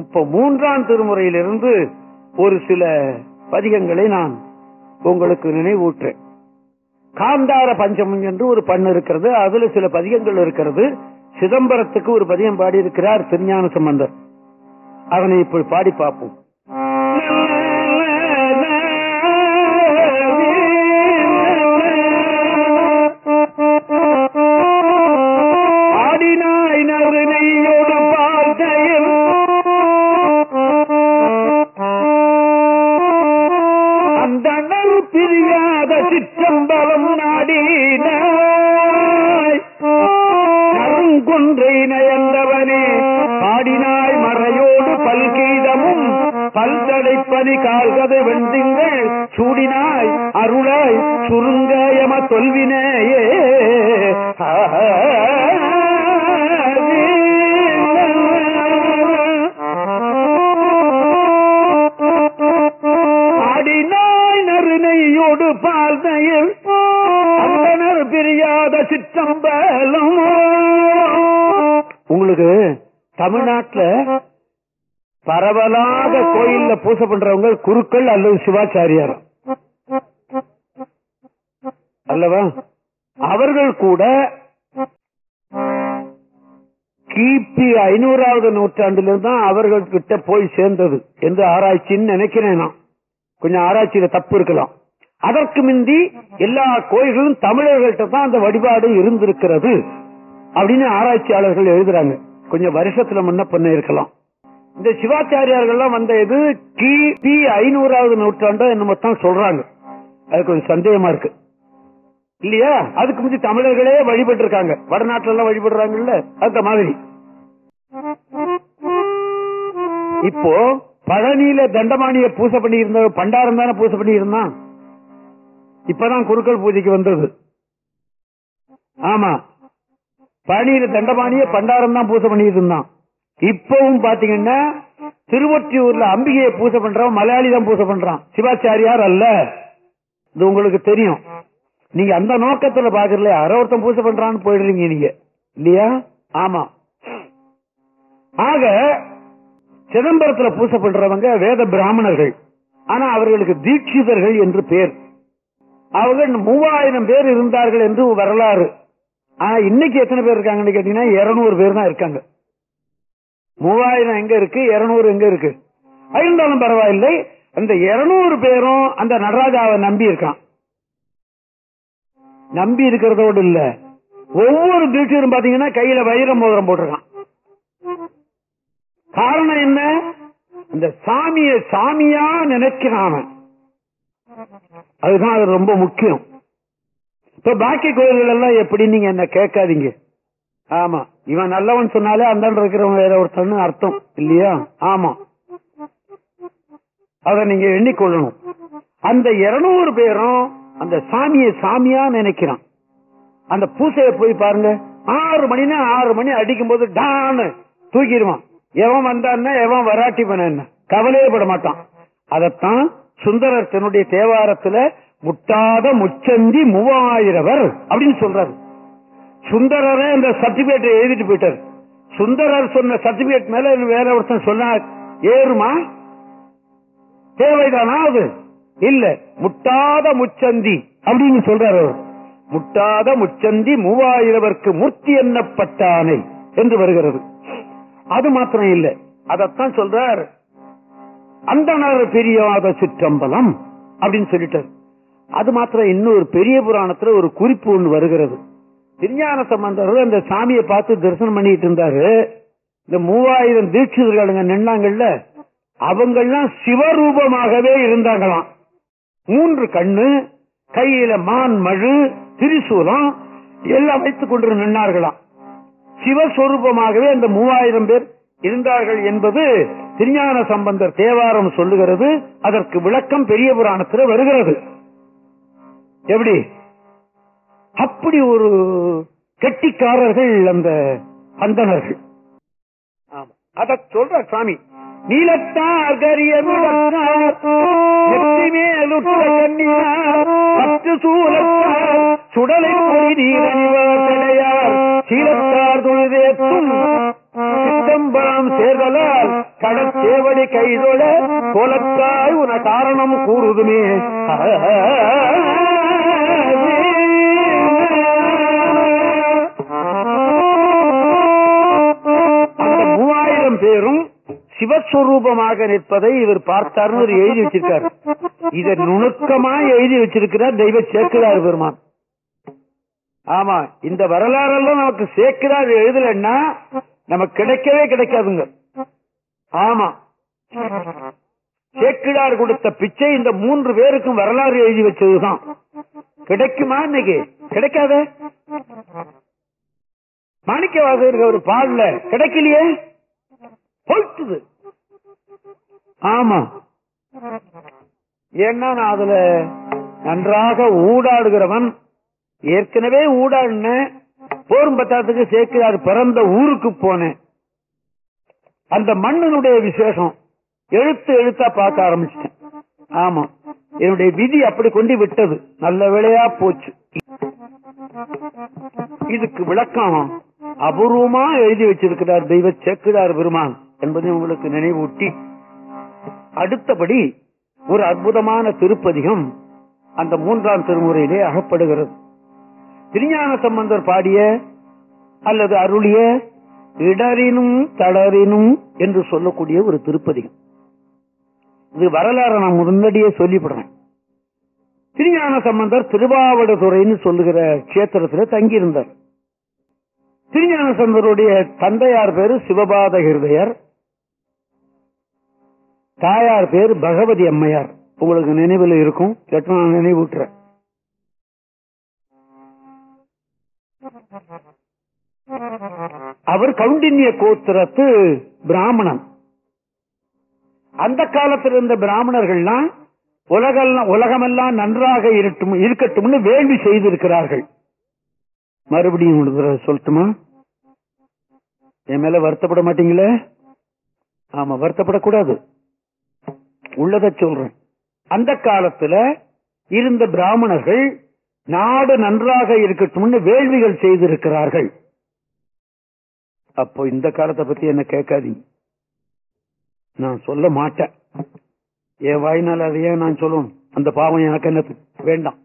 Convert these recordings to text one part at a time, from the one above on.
இப்ப மூன்றாம் திருமுறையிலிருந்து ஒரு சில பதிகங்களை நான் உங்களுக்கு நினைவூற்றேன் காந்தார பஞ்சமம் என்று ஒரு பண்ணு இருக்கிறது அதுல சில பதிகங்கள் இருக்கிறது சிதம்பரத்துக்கு ஒரு பதிகம் பாடி இருக்கிறார் திருஞான சம்பந்தர் அதனை இப்படி பாடி பார்ப்போம் ஆடினாய் நறுநெய்யோடு பார்த்தையில் அந்த நறு பிரியாத சிற்றம்பலம் நாடினாய் நறுங்கொன்றை நயந்தவனே பாடினாய் மறையோடு பல்கீதமும் பல்தடைப்பதி கால்கதை வெந்திங்கள் சூடினாய் அருளாய் சுருங்க எம தொல்வினேயே ஆடினாய் நறுநெய்யோடு பால்நயில் அந்தனர் பிரியாத சிற்றம்பலம் உங்களுக்கு தமிழ்நாட்டுல பரவலாக கோயில்ல பூசை பண்றவங்க குருக்கள் அல்லது சிவாச்சாரியார் அல்லவா அவர்கள் கூட கிபி ஐநூறாவது நூற்றாண்டிலிருந்து தான் அவர்கள் கிட்ட போய் சேர்ந்தது என்று ஆராய்ச்சின்னு நினைக்கிறேன் நான் கொஞ்சம் ஆராய்ச்சியில தப்பு இருக்கலாம் அதற்கு முந்தி எல்லா கோயில்களும் தமிழர்கள்ட்ட தான் அந்த வழிபாடு இருந்திருக்கிறது அப்படின்னு ஆராய்ச்சியாளர்கள் எழுதுறாங்க கொஞ்சம் வருஷத்துல முன்ன பண்ண இருக்கலாம் இந்த சிவாச்சாரியார்கள்லாம் வந்த இது கிபி ஐநூறாவது நூற்றாண்டு என்னமோ தான் சொல்றாங்க அது கொஞ்சம் சந்தேகமா இருக்கு இல்லையா அதுக்கு முந்தி தமிழர்களே வழிபட்டு இருக்காங்க வடநாட்டுல எல்லாம் வழிபடுறாங்கல்ல அந்த மாதிரி இப்போ பழனியில தண்டமானிய பூசை பண்ணி இருந்த பண்டாரம் தானே பூசை பண்ணி இருந்தான் இப்பதான் குருக்கள் பூஜைக்கு வந்தது ஆமா பழனியில தண்டமானிய பண்டாரம் தான் பூசை பண்ணிட்டு இருந்தான் இப்பவும் பாத்தீங்கன்னா திருவொற்றியூர்ல அம்பிகையை பூசை பண்றவன் மலையாளி தான் பூசை பண்றான் சிவாச்சாரியார் அல்ல இது உங்களுக்கு தெரியும் நீங்க அந்த நோக்கத்துல பாக்குறல யாரோ ஒருத்தன் பூசை பண்றான்னு போயிடுறீங்க நீங்க இல்லையா ஆமா ஆக சிதம்பரத்துல பூசை பண்றவங்க வேத பிராமணர்கள் ஆனா அவர்களுக்கு தீட்சிதர்கள் என்று பேர் அவர்கள் மூவாயிரம் பேர் இருந்தார்கள் என்று வரலாறு ஆனா இன்னைக்கு எத்தனை பேர் இருக்காங்கன்னு கேட்டீங்கன்னா இருநூறு பேர் தான் இருக்காங்க மூவாயிரம் எங்க இருக்கு இருநூறு எங்க இருக்கு இருந்தாலும் பரவாயில்லை அந்த இருநூறு பேரும் அந்த நடராஜாவை நம்பி இருக்கான் நம்பி இருக்கிறதோடு இல்ல ஒவ்வொரு தீட்சியரும் பாத்தீங்கன்னா கையில வைர மோதிரம் போட்டிருக்கான் காரணம் என்ன அந்த சாமிய சாமியா நினைக்கிறான் அவன். அதுதான் அது ரொம்ப முக்கியம் இப்ப பாக்கி கோயில்கள் எல்லாம் எப்படி நீங்க என்ன கேட்காதீங்க ஆமா இவன் நல்லவன் சொன்னாலே அந்த இருக்கிறவன் வேற ஒருத்தன் அர்த்தம் இல்லையா ஆமா அத நீங்க எண்ணிக்கொள்ளணும் அந்த இருநூறு பேரும் அந்த சாமியை சாமியா நினைக்கிறான் அந்த பூசையை போய் பாருங்க ஆறு மணினா ஆறு மணி அடிக்கும் போது டான்னு தூக்கிடுவான் எவன் வந்தான்னா எவன் வராட்டி பண்ண என்ன கவலையே பட மாட்டான் அதத்தான் சுந்தரர் தன்னுடைய தேவாரத்துல முட்டாத முச்சந்தி மூவாயிரவர் அப்படின்னு சொல்றாரு சுந்தரரே இந்த சர்டிபிகேட் எழுதிட்டு போயிட்டார் சுந்தரர் சொன்ன சர்டிபிகேட் மேல வேற ஒருத்தன் சொன்னார் ஏறுமா தேவைதானா அது இல்ல முட்டாத முச்சந்தி அப்படின்னு சொல்றாரு அவர். முட்டாத முச்சந்தி மூவாயிரவர்க்கு மூர்த்தி எண்ணப்பட்டானை என்று வருகிறது அது மாத்திரம் இல்ல அதத்தான் சொல்றார் அந்தனர் பெரியாத சிற்றம்பலம் அப்படின்னு சொல்லிட்டார் அது மாத்திரம் இன்னொரு பெரிய புராணத்துல ஒரு குறிப்பு ஒண்ணு வருகிறது திருஞான சம்பந்தர் அந்த சாமியை பார்த்து தரிசனம் பண்ணிட்டு இருந்தாரு இந்த மூவாயிரம் தீட்சிதர்களுங்க நின்னாங்கல்ல அவங்கெல்லாம் சிவரூபமாகவே இருந்தாங்களாம் மூன்று கண்ணு கையில மான் மழு திரிசூலம் எல்லாம் வைத்துக் கொண்டு நின்னார்களாம் சிவஸ்வரூபமாகவே அந்த மூவாயிரம் பேர் இருந்தார்கள் என்பது திருஞான சம்பந்தர் தேவாரம் சொல்லுகிறது அதற்கு விளக்கம் பெரிய புராணத்தில் வருகிறது எப்படி அப்படி ஒரு கெட்டிக்காரர்கள் அந்த அந்தணர்கள் ஆமா அத சொல்ற சாமி நீலத்தார் கரிய பத்து சூலத்தார் சுடலை பொறி நீரணிவார் தடையார் சீலத்தார் தொழுதேத்தும் சித்தம் சிதம்பரம் சேர்தலால் கடற்சேவடி கைதொழ கோலத்தாய் உன காரணம் கூறுதுமே அந்த மூவாயிரம் பேரும் சிவஸ்வரூபமாக நிற்பதை இவர் பார்த்தார்னு ஒரு எழுதி வச்சிருக்கார் இதை நுணுக்கமா எழுதி வச்சிருக்கிறார் தெய்வ சேக்கிரார் பெருமான் ஆமா இந்த வரலாறெல்லாம் நமக்கு சேர்க்கிறார் எழுதலன்னா நமக்கு கிடைக்கவே கிடைக்காதுங்க ஆமா சேக்கிழார் கொடுத்த பிச்சை இந்த மூன்று பேருக்கும் வரலாறு எழுதி வச்சதுதான் கிடைக்குமா இன்னைக்கு கிடைக்காத மாணிக்க வாசகருக்கு ஒரு பாடல கிடைக்கலையே போயிட்டுது ஆமா ஏன்னா நான் அதுல நன்றாக ஊடாடுகிறவன் ஏற்கனவே ஊடாடின போரும் பத்தாத்துக்கு சேர்க்கிறார் பிறந்த ஊருக்கு போனேன் அந்த மண்ணினுடைய விசேஷம் எழுத்து எழுத்தா பார்க்க ஆரம்பிச்சிட்டேன் ஆமா என்னுடைய விதி அப்படி கொண்டு விட்டது நல்ல வேளையா போச்சு இதுக்கு விளக்கம் அபூர்வமா எழுதி வச்சிருக்கிறார் தெய்வ சேக்கிடார் பெருமான் என்பதை உங்களுக்கு நினைவூட்டி அடுத்தபடி ஒரு அற்புதமான திருப்பதிகம் அந்த மூன்றாம் திருமுறையிலே அகப்படுகிறது திருஞான சம்பந்தர் பாடிய அல்லது அருளிய இடரினும் தளரினும் என்று சொல்லக்கூடிய ஒரு திருப்பதிகம் இது வரலாறு நான் முன்னாடியே சொல்லிவிடுறேன் திருஞான சம்பந்தர் திருவாவடுதுறைன்னு சொல்லுகிற கஷேத்திரத்துல தங்கியிருந்தார் திருஞான சம்பந்தருடைய தந்தையார் பேரு சிவபாத ஹிருதயர் தாயார் பேர் பகவதி அம்மையார் உங்களுக்கு நினைவில் இருக்கும் கேட்டு நான் நினைவூட்டுறேன் அவர் கவுண்டின்ய கோத்திரத்து பிராமணன் அந்த காலத்தில் இருந்த பிராமணர்கள்லாம் உலகெல்லாம் உலகமெல்லாம் நன்றாக இருக்கட்டும் இருக்கட்டும்னு வேள்வி செய்திருக்கிறார்கள் மறுபடியும் ஒரு தடவை சொல்லட்டுமா என் மேல வருத்தப்பட மாட்டீங்களே ஆமா வருத்தப்படக்கூடாது உள்ளத சொல்றேன் அந்த காலத்துல இருந்த பிராமணர்கள் நாடு நன்றாக இருக்கட்டும்னு வேள்விகள் செய்திருக்கிறார்கள் அப்போ இந்த காலத்தை பத்தி என்ன கேட்காதீங்க நான் சொல்ல மாட்டேன் என் வாயினால் அதையே நான் சொல்லணும் அந்த பாவம் எனக்கு என்ன வேண்டாம்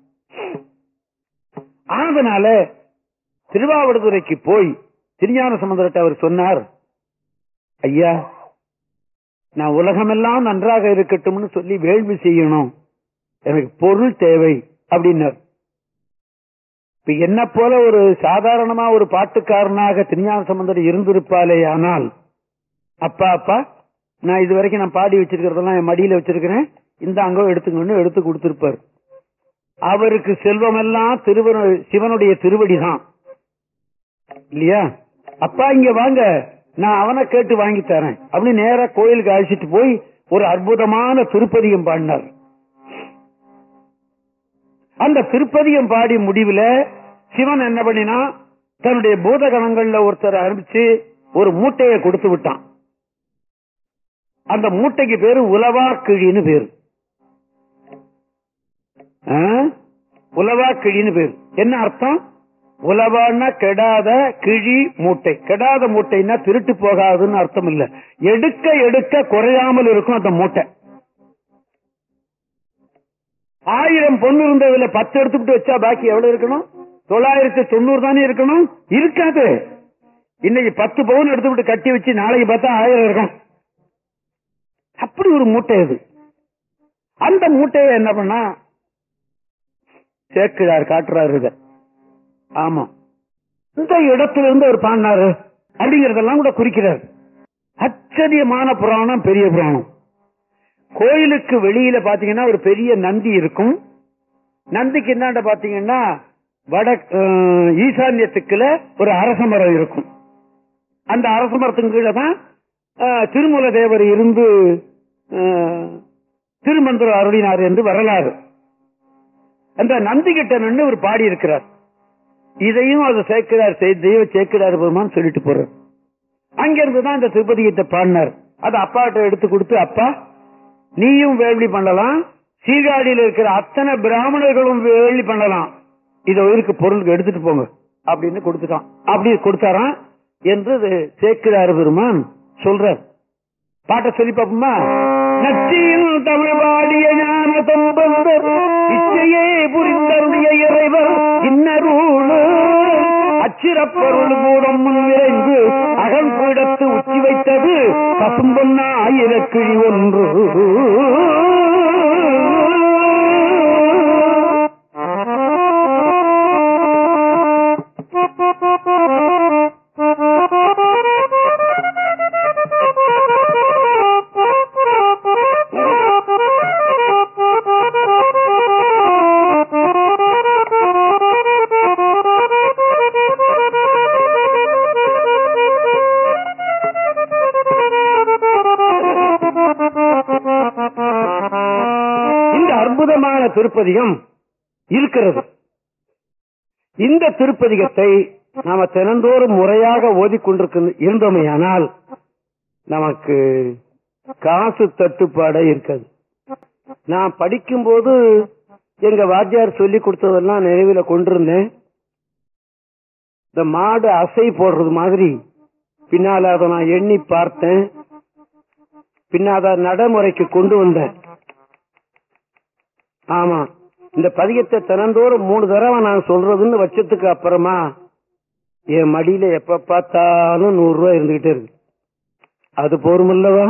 அதனால திருவாவடுதுறைக்கு போய் திருஞான சமுதிரத்தை அவர் சொன்னார் ஐயா நான் உலகமெல்லாம் நன்றாக இருக்கட்டும்னு சொல்லி வேள்வி செய்யணும் எனக்கு பொருள் தேவை அப்படின்னார் இப்ப என்ன போல ஒரு சாதாரணமா ஒரு பாட்டுக்காரனாக திருஞான சம்பந்தர் இருந்திருப்பாலே ஆனால் அப்பா அப்பா நான் இது வரைக்கும் நான் பாடி வச்சிருக்கிறதெல்லாம் என் மடியில வச்சிருக்கிறேன் இந்த அங்க எடுத்துக்கணும்னு எடுத்து கொடுத்திருப்பார் அவருக்கு செல்வம் எல்லாம் திருவ சிவனுடைய திருவடி தான் இல்லையா அப்பா இங்க வாங்க நான் அவனை கேட்டு வாங்கி தரேன் அப்படின்னு நேரா கோயிலுக்கு அழைச்சிட்டு போய் ஒரு அற்புதமான திருப்பதியம் பாடினார் அந்த திருப்பதியம் பாடி முடிவுல சிவன் என்ன பண்ணினா தன்னுடைய பூதகணங்கள்ல ஒருத்தர் அனுப்பிச்சு ஒரு மூட்டையை கொடுத்து விட்டான் அந்த மூட்டைக்கு பேரு உலவா கிழின்னு பேரு ஆ? உலவா கிழின்னு பேரு என்ன அர்த்தம் உலவான்னா கெடாத கிழி மூட்டை கெடாத மூட்டைன்னா திருட்டு போகாதுன்னு அர்த்தம் இல்ல எடுக்க எடுக்க குறையாமல் இருக்கும் அந்த மூட்டை ஆயிரம் பொண்ணு இருந்ததுல பத்து எடுத்துக்கிட்டு வச்சா பாக்கி எவ்வளவு இருக்கணும் தொள்ளாயிரத்தி தொண்ணூறு தானே இருக்கணும் இருக்காது இன்னைக்கு பத்து பவுன் எடுத்துக்கிட்டு கட்டி வச்சு நாளைக்கு பார்த்தா ஆயிரம் இருக்கும் அப்படி ஒரு மூட்டை அது அந்த மூட்டையை என்ன பண்ணா சேர்க்கிறார் காட்டுறாரு இத ஆமா இந்த இடத்துல இருந்து அவர் பாடினாரு அப்படிங்கறதெல்லாம் கூட குறிக்கிறார் ஆச்சரியமான புராணம் பெரிய புராணம் கோயிலுக்கு வெளியில பாத்தீங்கன்னா ஒரு பெரிய நந்தி இருக்கும் நந்திக்கு என்னாண்ட பாத்தீங்கன்னா வட அஹ், ஈசான்யத்துக்குள்ள ஒரு அரச மரம் இருக்கும் அந்த அரச மரத்துக்கு கீழே தான் அஹ், திருமூல தேவர் இருந்து அஹ், திருமந்திரம் அருளினார் என்று வரலாறு அந்த நந்தி கிட்ட நின்று ஒரு பாடி இருக்கிறார் இதையும் அது சேர்க்கிறார் தெய்வ சேர்க்கிறார் பெருமான் சொல்லிட்டு போறார் அங்கிருந்து தான் இந்த திருப்பதியத்தை பாடினார் அது அப்பாட்ட எடுத்து கொடுத்து அப்பா நீயும் வேள்வி பண்ணலாம் சீர்காழியில் இருக்கிற அத்தனை பிராமணர்களும் வேள்வி பண்ணலாம் இதை இருக்கு பொருளுக்கு எடுத்துட்டு போங்க அப்படின்னு கொடுத்துட்டான் அப்படி கொடுத்தாராம் என்று இது சேக்கிரார் பெருமான் சொல்ற பாட்ட சொல்லி பாப்போமா நச்சியில் தமிழ் பாடிய ஞான தொம்பந்தர் இச்சையே புரிந்தருடைய இறைவர் இன்னருள் அச்சிறப்பருள் கூடம் முன் விரைந்து அகல் பீடத்து உச்சி வைத்தது பசும்பொன்னா ஆயிரக்கிழி ஒன்று இந்த அற்புதமான திருப்பதிகம் இருக்கிறது இந்த திருப்பதிகத்தை நாம தினந்தோறும் முறையாக ஓதிக்கொண்டிருக்க இருந்தோமேயானால் நமக்கு காசு தட்டுப்பாடே இருக்காது நான் படிக்கும்போது எங்க வாத்தியார் சொல்லி கொடுத்ததெல்லாம் நினைவில கொண்டிருந்தேன் இந்த மாடு அசை போடுறது மாதிரி பின்னால அதை நான் எண்ணி பார்த்தேன் பின்னாத நடைமுறைக்கு கொண்டு வந்தேன் ஆமா இந்த பதிகத்தை தினந்தோறும் மூணு தடவை நான் சொல்றதுன்னு வச்சதுக்கு அப்புறமா என் மடியில எப்ப பார்த்தாலும் நூறு ரூபாய் இருந்துகிட்டே இருக்கு அது போருமல்லவா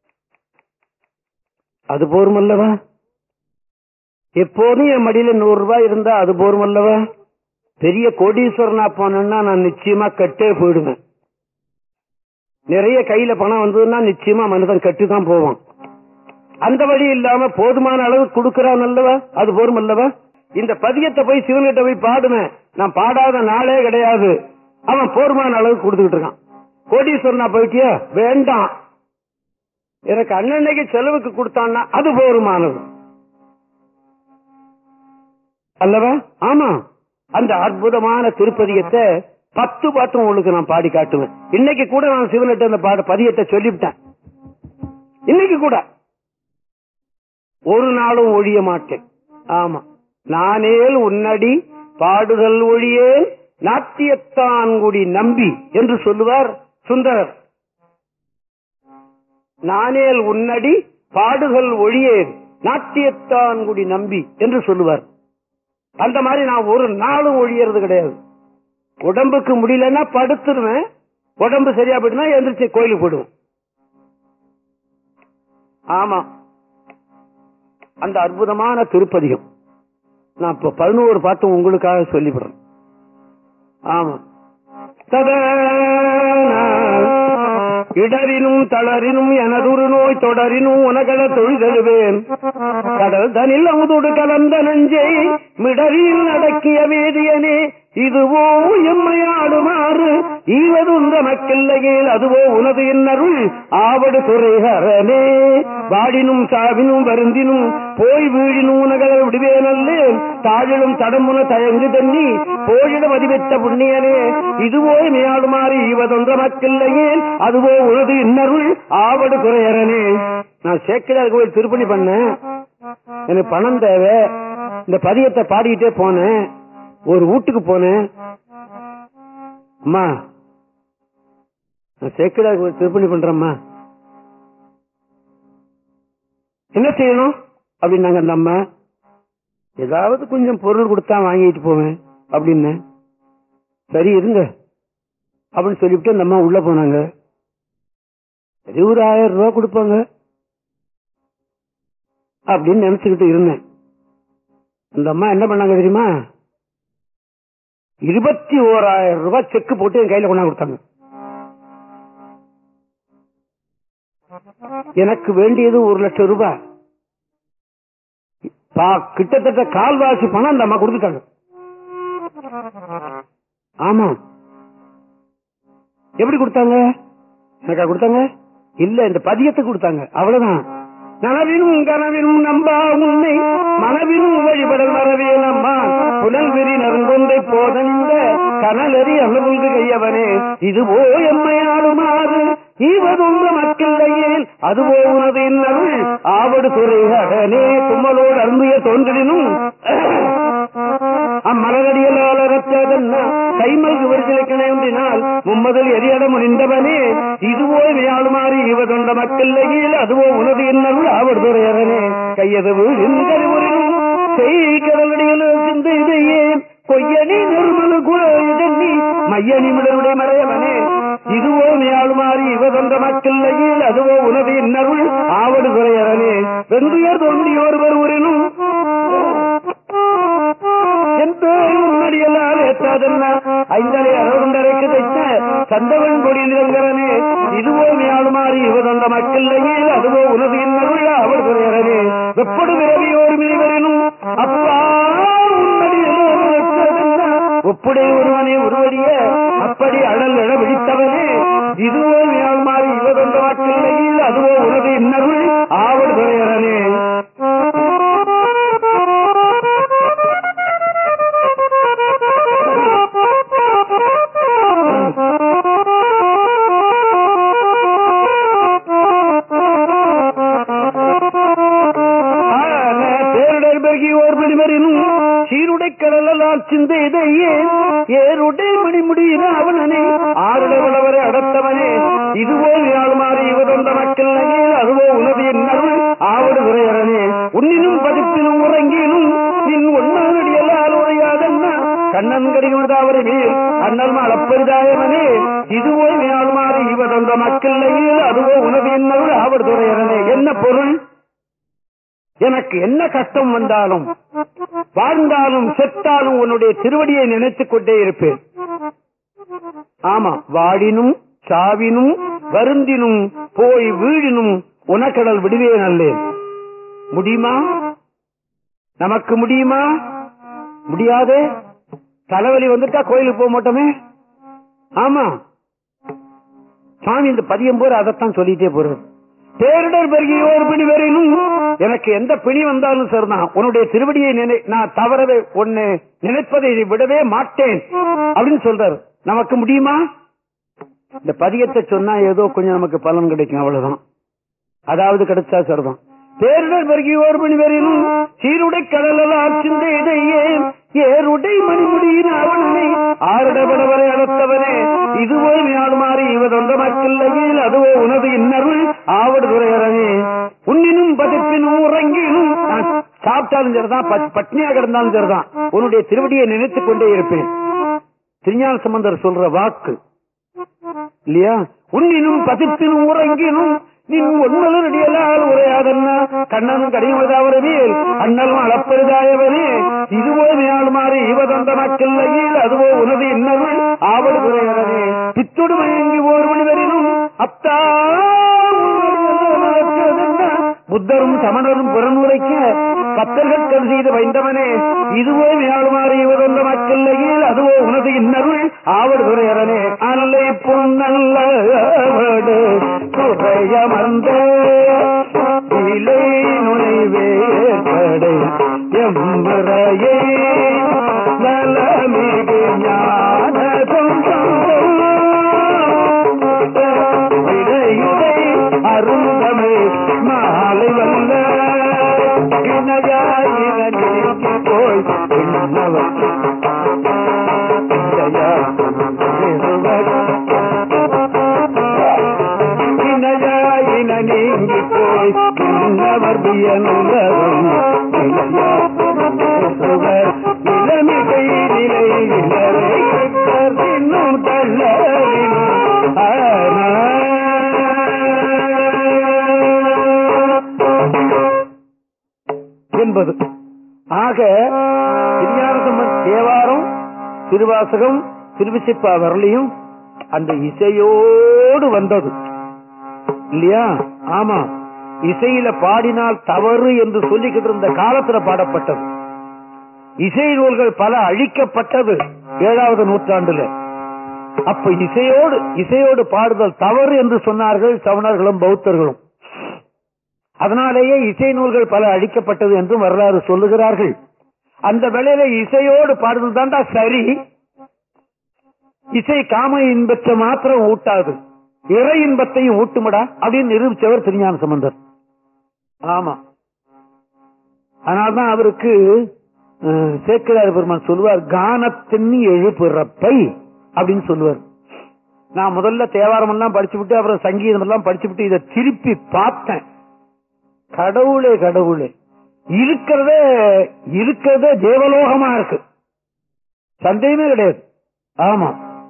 அது போருமல்லவா எப்போதும் என் மடியில நூறு ரூபாய் இருந்தா அது போருமல்லவா பெரிய கோடீஸ்வரனா போனேன்னா நான் நிச்சயமா கட்டே போயிடுவேன் நிறைய கையில பணம் வந்ததுன்னா நிச்சயமா மனிதன் கட்டி தான் போவான் அந்த வழி இல்லாம போதுமான அளவு கொடுக்கறான் அல்லவா அது போரும் அல்லவா இந்த பதியத்தை போய் சிவன்கிட்ட போய் பாடுவேன் நான் பாடாத நாளே கிடையாது அவன் போருமான அளவு கொடுத்துக்கிட்டு இருக்கான் கோடீஸ்வரனா போயிட்டியா வேண்டாம் எனக்கு அன்னன்னைக்கு செலவுக்கு கொடுத்தான்னா அது போருமானது அல்லவா ஆமா அந்த அற்புதமான திருப்பதியத்தை பத்து பாட்டும் உங்களுக்கு நான் பாடி காட்டுவேன் இன்னைக்கு கூட நான் சிவனிட்ட அந்த பாட பதியத்தை சொல்லிவிட்டேன் இன்னைக்கு கூட ஒரு நாளும் ஒழிய மாட்டேன் ஆமா நானேல் உன்னடி பாடுதல் ஒழியேன் நாட்டியத்தான்குடி நம்பி என்று சொல்லுவார் சுந்தரர் நானேல் உன்னடி பாடுதல் ஒழியேன் நாட்டியத்தான்குடி நம்பி என்று சொல்லுவார் அந்த மாதிரி நான் ஒரு நாளும் ஒழியறது கிடையாது உடம்புக்கு முடியலன்னா படுத்துருவேன் உடம்பு சரியா போயிடுனா எந்திரிச்சு கோயிலுக்கு போயிடுவேன் ஆமா அந்த அற்புதமான திருப்பதிகம் நான் இப்ப பதினோரு பாட்டும் உங்களுக்காக சொல்லிவிடுறேன் ஆமா ததா இடரினும் தளரினும் எனதொரு நோய் தொடரினும் உனகல தொழுதழுவேன் கடல் தனில் அமுதோடு கலந்த நஞ்சை மிடரில் அடக்கிய வேதியனே இதுவோ எம்மையாடுமாறு ஈவதுந்த மக்களில் அதுவோ உனது என்னருள் ஆவடு துறைகரனே வாடினும் சாவினும் வருந்தினும் போய் வீழினும் உனகளை விடுவேனல்லேன் தாழிலும் தடமுன தயங்கு தண்ணி போயிட மதிவெத்த புண்ணியனே இதுவோ மேயாடுமாறு ஈவதொன்ற மக்களில் அதுவோ உனது இன்னருள் ஆவடு குறையரனே நான் சேக்கிரார் கோயில் திருப்பணி பண்ணேன் எனக்கு பணம் தேவை இந்த பதியத்தை பாடிக்கிட்டே போனேன் ஒரு வீட்டுக்கு போனேன் அம்மா நான் சேக்கிரார் கோயில் திருப்பணி பண்றேம்மா என்ன செய்யணும் அப்படின்னாங்க அந்த அம்மா ஏதாவது கொஞ்சம் பொருள் கொடுத்தா வாங்கிட்டு போவேன் அப்படின்னு சரி இருங்க அப்படின்னு சொல்லிவிட்டு அந்த அம்மா உள்ள போனாங்க சரி ஒரு ஆயிரம் ரூபாய் கொடுப்பாங்க அப்படின்னு நினைச்சுக்கிட்டு இருந்தேன் அந்த அம்மா என்ன பண்ணாங்க தெரியுமா இருபத்தி ஓராயிரம் ரூபாய் செக் போட்டு என் கையில கொண்டாந்து கொடுத்தாங்க எனக்கு வேண்டியது ஒரு லட்சம் ரூபாய் பா- கிட்டத்தட்ட கால்வாசி பணம் அந்த அம்மா கொடுத்துட்டாங்க ஆமா எப்படி கொடுத்தாங்க எனக்கா கொடுத்தாங்க இல்ல இந்த பதியத்தை கொடுத்தாங்க அவ்வளவுதான் நனவினும் கனவினும் நம்பா உன்னை மனவினும் வழிபடல் மறவே நம்மா புலல் வெறி நறுங்கொன்றை போதனிந்த கனலறி அமர்ந்து கையவனே இதுவோ எம்மையாடுமாறு ஈவதுள்ள மக்களிடையேல் அதுவோ உனது இன்னருள் ஆவடு துறைகடனே தும்மலோடு அருந்திய தோன்றினும் அம்மலரடியலால் அறத்த முடியாதென்ன கைமல்கு விருதிலக்கணை ஒன்றினால் மும்மதில் எரியட முனிந்தவனே இதுவோ வியாழுமாறி இவதொண்ட மக்கள் அதுவோ உனது என்னருள் ஆவர் துறையரனே கையதவு இந்தறிவுரினும் செய்கடலடியில் சிந்தையே கொய்யணி நிர்மல குழி மையணி மிடருடைய மறையவனே இதுவோ மேலுமாறி இவதொன்ற மக்கள் அதுவோ உனது இன்னருள் ஆவடு துறையரனே வெந்துயர் தோன்றியோர் ஒருவரினும் எந்த உன்னடியெல்லாம் ஏற்றாதென்ன ஐந்தரை அறுபண்டரைக்கு தைத்த சந்தவன் கொடி நிறங்கரனே இதுவோ மேலுமாறி இவதொன்ற மக்கள் அதுவோ உனது இன்னருள் ஆவடு துறையரனே வெப்படு விரவியோர் மினிவரினும் அப்பா ஒப்புடைய ஒருவனே ஒருவடிய அப்படி அழல் எழ விழித்தவனே இதுவோ மாறி இவதொன்ற வாக்கில்லையில் அதுவோ உனது இன்னருள் ஆவல் துறையரனே பேருடர் பெருகி ஓர் மணிமரினும் சீருடை கடலால் சிந்தையே ஏருடை மணிமுடியின அவனே ஆருட உழவரை அடத்தவனே இதுவோ யாழ்மாறி இவதொந்த மக்கள் அதுவோ உனது என்னருள் ஆவடு உரையரனே உன்னினும் பதிப்பினும் உறங்கினும் நின் ஒன்னானடியலால் உரையாதன்ன கண்ணன் கடிகமதாவரை மேல் அண்ணல் அளப்பரிதாயவனே இதுவோ யாழ்மாறி இவதொந்த மக்கள் அதுவோ உனது என்னருள் ஆவடு துறையரனே என்ன பொருள் எனக்கு என்ன கஷ்டம் வந்தாலும் வாழ்ந்தாலும் செத்தாலும் உன்னுடைய திருவடியை நினைத்துக் கொண்டே இருப்பேன் ஆமா வாடினும் சாவினும் வருந்தினும் போய் வீழினும் உனக்கடல் விடுவேன் அல்லேன் முடியுமா நமக்கு முடியுமா முடியாதே தலைவலி வந்துட்டா கோயிலுக்கு போக மாட்டோமே ஆமா சாமி இந்த பதியம் போற அதைத்தான் சொல்லிட்டே போறது பேரிடர் பெருகியோர் பிணி வரையிலும் எனக்கு எந்த பிணி வந்தாலும் சரிதான் உன்னுடைய திருவடியை நினை நான் தவறவே ஒன்னு நினைப்பதை விடவே மாட்டேன் அப்படின்னு சொல்றாரு நமக்கு முடியுமா இந்த பதியத்தை சொன்னா ஏதோ கொஞ்சம் நமக்கு பலன் கிடைக்கும் அவ்வளவுதான் அதாவது கிடைச்சா சரிதான் பேரிடர் பெருகியோர் பிணி வரையிலும் சீருடை கடலால் சிந்தையே ஏருடை மணிமுடியின் அவனனை ஆருடபடவரை அடத்தவனே இதுவோ மாறி இவதொன்ற மக்கள் அதுவோ உனது இன்னருள் ஆவடு துறையரனே உன்னினும் பதிப்பினும் உறங்கினும் நான் சாப்பிட்டாலும் சரிதான் பட்னியா கிடந்தாலும் சரிதான் உன்னுடைய திருவடியை நினைத்துக் கொண்டே இருப்பேன் திருஞான சம்பந்தர் சொல்ற வாக்கு இல்லையா உன்னினும் பதிப்பினும் உறங்கினும் நின் ஒன்னலடியலால் உரையாதன்ன கண்ணனும் கடிமதாவர மேல் அண்ணலும் அளப்பெரிதாயவனே இதுவோ மேல் மாறி இவதந்த மக்கள் அதுவோ உனது இன்னருள் ஆவல் உரையாதனே பித்துடு மயங்கி ஓர் மணி வரினும் அத்தா புத்தரும் சமணரும் புறனுரைக்க பத்தர்கள் கல் செய்து வைந்தவனே இதுவோ மேலுமாறி இவதொன்ற மக்கள் அதுவோ உனது இன்னருள் ஆவடு துறையரனே அல்லை பொன்னல்லவடு துறையமர்ந்த இலை நுழைவேற்படை எம்பரையே நலமிகு ஞான இடையுடை அருந்தமை மாலை வல்ல இணையாயின போய் பின்னவர் இணையாயின நீங்கி போய் பின்னவர் பியனுள்ளதும் இளமிகை நிலை இளரை இன்னும் தள்ளவினும் என்பது ஆக திருஞானசம்பந்த தேவாரம் திருவாசகம் திருவிசிப்பா வரலையும் அந்த இசையோடு வந்தது இல்லையா ஆமா இசையில பாடினால் தவறு என்று சொல்லிக்கிட்டு இருந்த காலத்துல பாடப்பட்டது இசை நூல்கள் பல அழிக்கப்பட்டது ஏழாவது நூற்றாண்டுல அப்ப இசையோடு இசையோடு பாடுதல் தவறு என்று சொன்னார்கள் சவணர்களும் பௌத்தர்களும் அதனாலேயே இசை நூல்கள் பல அழிக்கப்பட்டது என்றும் வரலாறு சொல்லுகிறார்கள் அந்த வேளையில இசையோடு பாடுதல் தாண்டா சரி இசை காம இன்பத்தை மாத்திரம் ஊட்டாது இறை இன்பத்தையும் ஊட்டுமடா அப்படின்னு நிரூபிச்சவர் திருஞான சம்பந்தர் ஆமா அதனால்தான் அவருக்கு அஹ், சேக்கிரார் பெருமான் சொல்லுவார் கானத்தின் எழுப்பிறப்பை அப்படின்னு சொல்லுவார் நான் முதல்ல தேவாரம் எல்லாம் படிச்சு விட்டு அப்புறம் சங்கீதம் எல்லாம் படிச்சு விட்டு இதை திருப்பி பார்த்தேன் கடவுளே கடவுளே இருக்கிறதே இருக்கிறதே தேவலோகமா இருக்கு சந்தேகமே கிடையாது ஆமா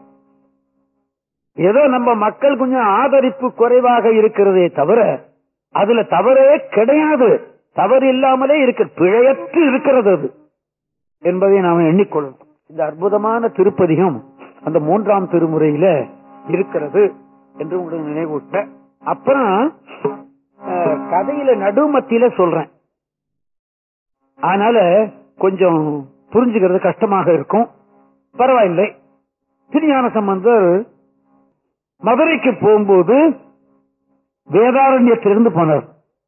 ஏதோ நம்ம மக்கள் கொஞ்சம் ஆதரிப்பு குறைவாக இருக்கிறதே தவிர அதுல தவறே கிடையாது தவறு இல்லாமலே இருக்கு பிழையற்று இருக்கிறது அது என்பதை நாம் எண்ணிக்கொள்ளணும் இந்த அற்புதமான திருப்பதிகம் அந்த மூன்றாம் திருமுறையில இருக்கிறது என்று உங்களுக்கு நினைவூட்ட அப்புறம் அஹ், கதையில நடுமத்தியில சொல்றேன் அதனால கொஞ்சம் புரிஞ்சுக்கிறது கஷ்டமாக இருக்கும் பரவாயில்லை திருஞான சம்பந்தர் மதுரைக்கு போகும்போது வேதாரண்யத்திலிருந்து போனார்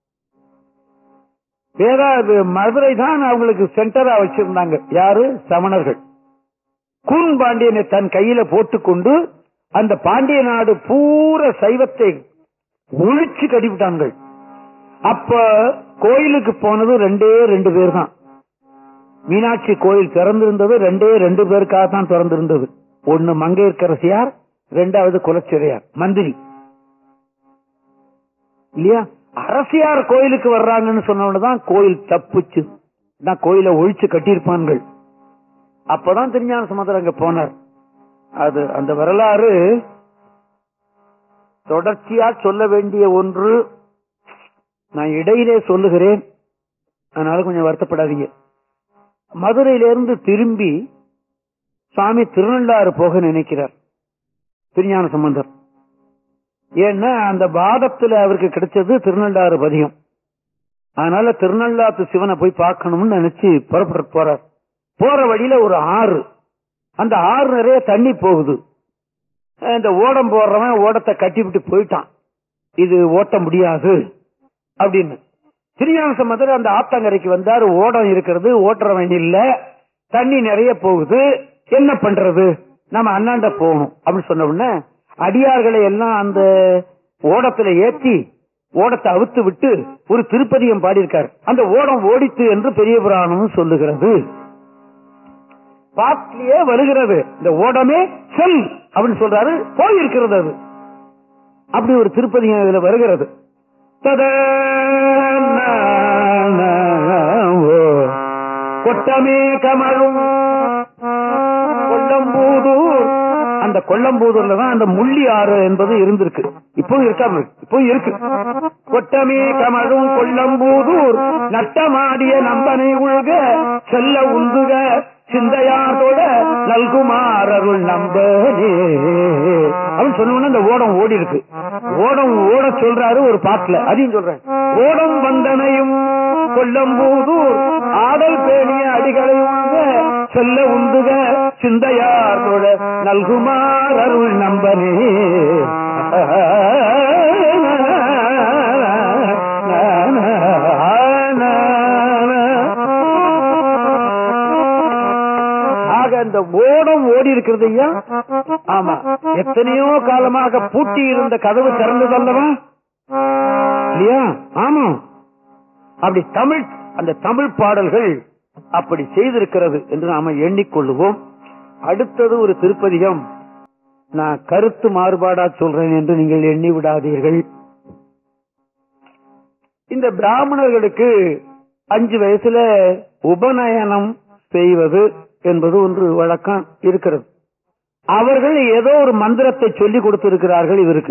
வேதா மதுரை தான் அவங்களுக்கு சென்டரா வச்சிருந்தாங்க யாரு சமணர்கள் கூன் பாண்டியனை தன் கையில போட்டுக்கொண்டு அந்த பாண்டிய நாடு பூர சைவத்தை ஒழிச்சு கட்டிவிட்டாங்க அப்ப கோயிலுக்கு போனது ரெண்டே ரெண்டு பேர் தான் மீனாட்சி கோயில் திறந்திருந்தது ரெண்டே ரெண்டு பேருக்காக தான் திறந்திருந்தது ஒன்னு மங்கையர்க்கரசியார் ரெண்டாவது குலச்சிறையார் மந்திரி இல்லையா அரசியார் கோயிலுக்கு வர்றாங்கன்னு சொன்னவனதான் கோயில் தப்புச்சு நான் கோயிலை ஒழிச்சு கட்டியிருப்பான்கள் அப்பதான் திருஞான சமுத்திரம் அங்க போனார் அது அந்த வரலாறு தொடர்ச்சியா சொல்ல வேண்டிய ஒன்று நான் இடையிலே சொல்லுகிறேன் அதனால கொஞ்சம் வருத்தப்படாதீங்க மதுரையிலிருந்து திரும்பி சுவாமி திருநள்ளாறு போக நினைக்கிறார் திருஞான சம்பந்தர் ஏன்னா அந்த வாதத்துல அவருக்கு கிடைச்சது திருநள்ளாறு பதிகம் அதனால திருநள்ளாத்து சிவனை போய் பார்க்கணும்னு நினைச்சு புறப்பட்டு போறார் போற வழியில ஒரு ஆறு அந்த ஆறு நிறைய தண்ணி போகுது இந்த ஓடம் போடுறவன் ஓடத்தை கட்டிவிட்டு போயிட்டான் இது ஓட்ட முடியாது அப்படின்னு திருஞான சம்பந்தர் அந்த ஆத்தங்கரைக்கு வந்தாரு ஓடம் இருக்கிறது ஓட்டுறவன் இல்ல தண்ணி நிறைய போகுது என்ன பண்றது நம்ம அண்ணாண்ட போகணும் அப்படின்னு சொன்ன உடனே அடியார்களை எல்லாம் அந்த ஓடத்துல ஏத்தி ஓடத்தை அவுத்து விட்டு ஒரு திருப்பதியம் பாடியிருக்கார் அந்த ஓடம் ஓடித்து என்று பெரிய புராணம் சொல்லுகிறது பாட்டிலேயே வருகிறது இந்த ஓடமே செல் அப்படின்னு சொல்றாரு போயிருக்கிறது அது அப்படி ஒரு திருப்பதியம் இதுல வருகிறது கொட்டமே கமழும் கொல்லம்பூதூர் அந்த கொல்லம்பூதூர்ல தான் அந்த முள்ளி ஆறு என்பது இருந்திருக்கு இப்போ இருக்காம இருக்கு இப்போ இருக்கு கொட்டமே கமழும் கொல்லம்பூதூர் நட்டமாடிய நம்பனை உழ்க செல்ல உந்துக சிந்தையாதோட நல்குமார் அருள் நம்பனே அப்படின்னு சொன்ன அந்த ஓடம் ஓடி இருக்கு ஓடம் ஓட சொல்றாரு ஒரு பாட்டுல அதையும் சொல்றேன் ஓடம் வந்தனையும் கொல்லம்பூதூர் ஆடல் பேணிய அடிகளை உங்க செல்ல உந்துக சிந்தையாரோட நல்குமார் அருள் நம்பனே ஆக அந்த ஓடம் ஓடி இருக்கிறது ஐயா ஆமா எத்தனையோ காலமாக பூட்டி இருந்த கதவு திறந்தது அல்லவா இல்லையா ஆமா அப்படி தமிழ் அந்த தமிழ் பாடல்கள் அப்படி செய்திருக்கிறது என்று நாம எண்ணிக்கொள்ளுவோம் அடுத்தது ஒரு திருப்பதிகம் நான் கருத்து மாறுபாடா சொல்றேன் என்று நீங்கள் எண்ணி விடாதீர்கள் இந்த பிராமணர்களுக்கு அஞ்சு வயசுல உபநயனம் செய்வது என்பது ஒன்று வழக்கம் இருக்கிறது அவர்கள் ஏதோ ஒரு மந்திரத்தை சொல்லிக் கொடுத்திருக்கிறார்கள் இவருக்கு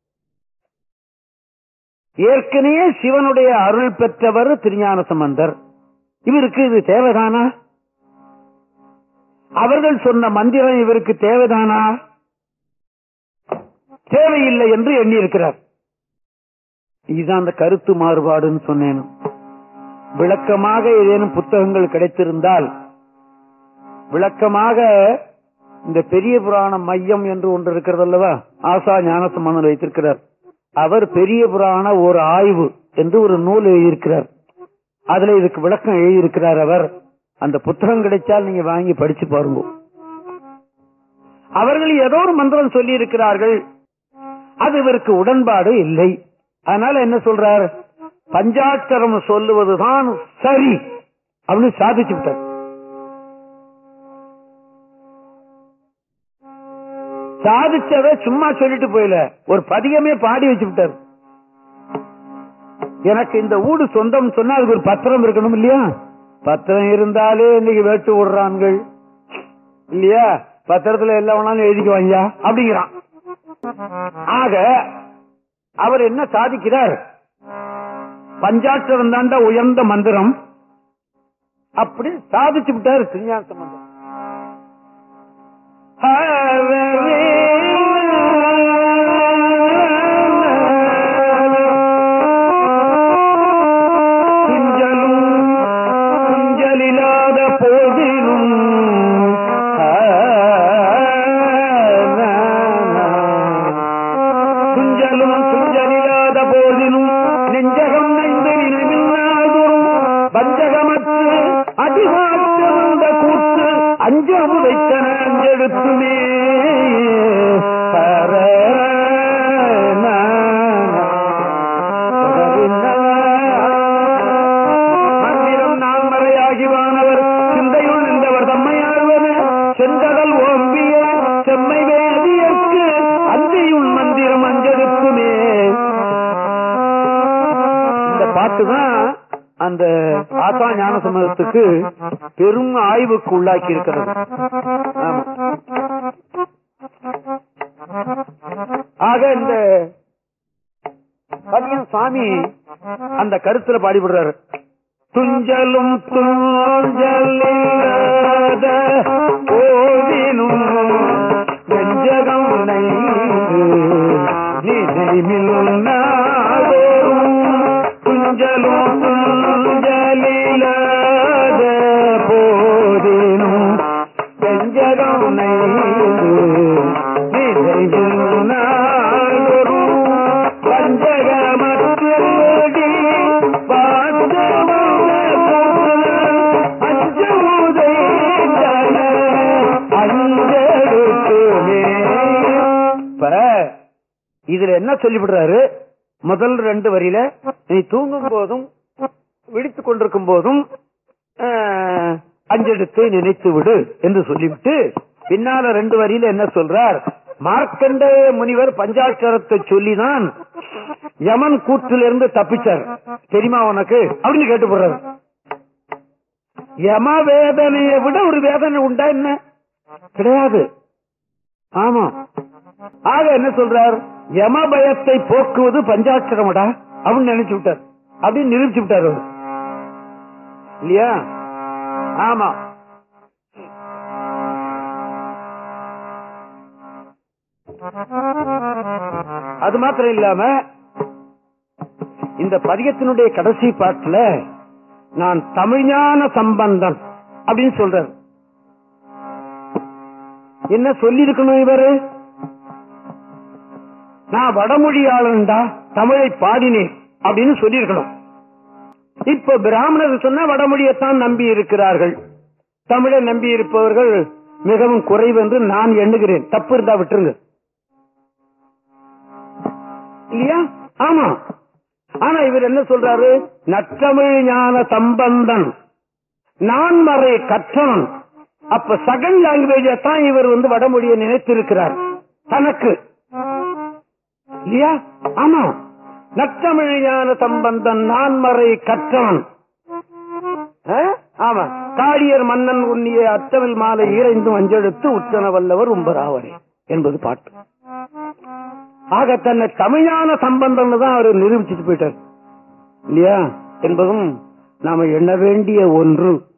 ஏற்கனவே சிவனுடைய அருள் பெற்றவர் திருஞான சம்பந்தர் இவருக்கு இது தேவைதானா அவர்கள் சொன்ன மந்திரம் இவருக்கு தேவைதானா தேவையில்லை என்று எண்ணி இருக்கிறார் இதுதான் அந்த கருத்து மாறுபாடுன்னு சொன்னேன் விளக்கமாக ஏதேனும் புத்தகங்கள் கிடைத்திருந்தால் விளக்கமாக இந்த பெரிய புராண மையம் என்று ஒன்று இருக்கிறது அல்லவா ஆசா ஞானசம்பந்தன் வைத்திருக்கிறார் அவர் பெரிய புராண ஒரு ஆய்வு என்று ஒரு நூல் எழுதியிருக்கிறார் அதுல இதுக்கு விளக்கம் எழுதியிருக்கிறார் அவர் அந்த புத்தகம் கிடைச்சால் நீங்க வாங்கி படிச்சு பாருங்க அவர்கள் ஏதோ ஒரு மந்திரம் சொல்லி இருக்கிறார்கள் அது இவருக்கு உடன்பாடு இல்லை அதனால என்ன சொல்றார் பஞ்சாட்சரம் சொல்லுவதுதான் சரி அப்படின்னு சாதிச்சு விட்டார் சாதிச்சத சும்மா சொல்லிட்டு போயில ஒரு பதிகமே பாடி வச்சு விட்டாரு எனக்கு இந்த ஊடு சொந்தம் சொன்னா அதுக்கு ஒரு பத்திரம் இருக்கணும் இல்லையா பத்திரம் இருந்தாலே இன்னைக்கு வேட்டு விடுறான்கள் இல்லையா பத்திரத்துல எல்லாம் வேணாலும் எழுதிக்குவாங்க அப்படிங்கிறான் ஆக அவர் என்ன சாதிக்கிறார் பஞ்சாட்சரம் தாண்டா உயர்ந்த மந்திரம் அப்படி சாதிச்சு விட்டாரு திருஞான சம்பந்தம் துஞ்சலும் துஞ்சலில்லாத போதிலும் துஞ்சலும் துஞ்சலில்லாத போதிலும் நெஞ்சகம் நைந்து நினைவில்லாதோறும் வஞ்சகமற்று அதிகாற்ற வந்த கூத்து அஞ்ச உதைத்தன அஞ்செடுத்துமே மந்திரம் நான் மறையாகி வானவர் சிந்தையுள் நின்றவர் தம்மையாழ்வது செந்தடல் ஓம்பிய செம்மை வேதியற்கு அந்தியுள் மந்திரம் அஞ்செடுத்துமே இந்த பாட்டு தான் அந்த ஆத்தா ஞான சம்பந்தத்துக்கு பெரும் ஆய்வுக்கு உள்ளாக்கி இருக்கிறது ஆமா. ஆக இந்த பதியம் சுவாமி அந்த கருத்துல பாடிவிடுறாரு துஞ்சலும் துஞ்சலில்லாத போதினும் நெஞ்சகம் நைந்து நினைவில் நாடோறும் துஞ்சலும் துஞ்சலில்லாத போதினும் நெஞ்சகம் நைந்து நினைவில் நாடோறும் பஞ்சகமற்றோடி இதுல என்ன சொல்லிவிடுறாரு முதல் ரெண்டு வரியில நீ தூங்கும் போதும் விழித்துக் கொண்டிருக்கும் போதும் ஆஹ், அஞ்செடுத்து நினைத்து விடு என்று சொல்லிவிட்டு பின்னால ரெண்டு வரியில என்ன சொல்றார் மார்க்கண்டேய முனிவர் பஞ்சாட்சரத்தை சொல்லிதான் யமன் கூற்றிலிருந்து தப்பிச்சார் தெரியுமா உனக்கு அப்படின்னு கேட்டு போடுறாரு யம வேதனையை விட ஒரு வேதனை உண்டா என்ன கிடையாது ஆமா ஆக என்ன சொல்றார் யம பயத்தை போக்குவது பஞ்சாட்சரமடா அப்படின்னு நினைச்சு விட்டார் அப்படின்னு நிரூபிச்சு விட்டார் அவர் இல்லையா ஆமா அது மாத்திரம் இல்லாம இந்த பதிகத்தினுடைய கடைசி பாட்டுல நான் தமிழ்ஞான சம்பந்தன் அப்படின்னு சொல்றார் என்ன சொல்லி இருக்கணும் இவரு நான் வடமொழியாளன்டா தமிழை பாடினேன் அப்படின்னு சொல்லியிருக்கணும் இப்ப பிராமணர் சொன்னா வடமொழியைத்தான் நம்பி இருக்கிறார்கள் தமிழை நம்பி இருப்பவர்கள் மிகவும் குறைவு என்று நான் எண்ணுகிறேன் தப்பு இருந்தா விட்டுருங்க இல்லையா ஆமா ஆனா இவர் என்ன சொல்றாரு நற்றமிழ் ஞான சம்பந்தன் நான்மறை கற்றவன் அப்ப செகண்ட் லாங்குவேஜ தான் இவர் வந்து வடமொழியை நினைத்திருக்கிறார் தனக்கு இல்லையா ஆமா நற்றமிழ் ஞான சம்பந்தன் நான்மறை கற்றவன் ஆ? ஆமா காடியர் மன்னன் உன்னிய அத்தவில் மாலை ஈரைந்து அஞ்செடுத்து உச்சன வல்லவர் உம்பராவரே என்பது பாட்டு ஆக தன்னை தமிழான சம்பந்தம் தான் அவர் நிரூபிச்சுட்டு போயிட்டார் இல்லையா என்பதும் நாம எண்ண வேண்டிய ஒன்று